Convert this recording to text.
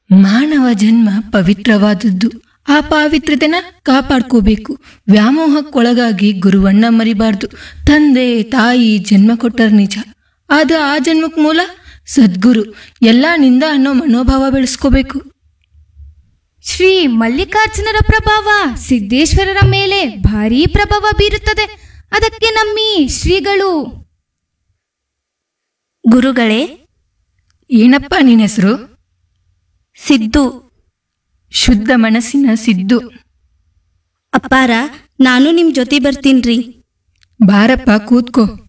ಮಾನವ ಜನ್ಮ ಪವಿತ್ರವಾದದ್ದು ಆ ಪಾವಿತ್ರತೆನ ಕಾಪಾಡ್ಕೋಬೇಕು ವ್ಯಾಮೋಹಕ್ಕೊಳಗಾಗಿ ಗುರುವಣ್ಣ ಮರಿಬಾರ್ದು ತಂದೆ ತಾಯಿ ಜನ್ಮ ಕೊಟ್ಟರ್ ನಿಜ ಆದ ಆ ಜನ್ಮಕ್ ಮೂಲ ಸದ್ಗುರು ಎಲ್ಲ ನಿಂದ ಅನ್ನೋ ಮನೋಭಾವ ಬೆಳೆಸ್ಕೋಬೇಕು ಶ್ರೀ ಮಲ್ಲಿಕಾರ್ಜುನರ ಪ್ರಭಾವ ಸಿದ್ದೇಶ್ವರರ ಮೇಲೆ ಭಾರೀ ಪ್ರಭಾವ ಬೀರುತ್ತದೆ ಅದಕ್ಕೆ ನಮ್ಮಿ ಶ್ರೀಗಳು ಗುರುಗಳೇ ಏನಪ್ಪ ನಿನ್ ಹೆಸರು ಸಿದ್ದು ಶುದ್ಧ ಮನಸ್ಸಿನ ಸಿದ್ದು ಅಪ್ಪಾರ ನಾನು ನಿಮ್ ಜೊತೆ ಬರ್ತೀನ್ರಿ ಬಾರಪ್ಪ ಕೂತ್ಕೋ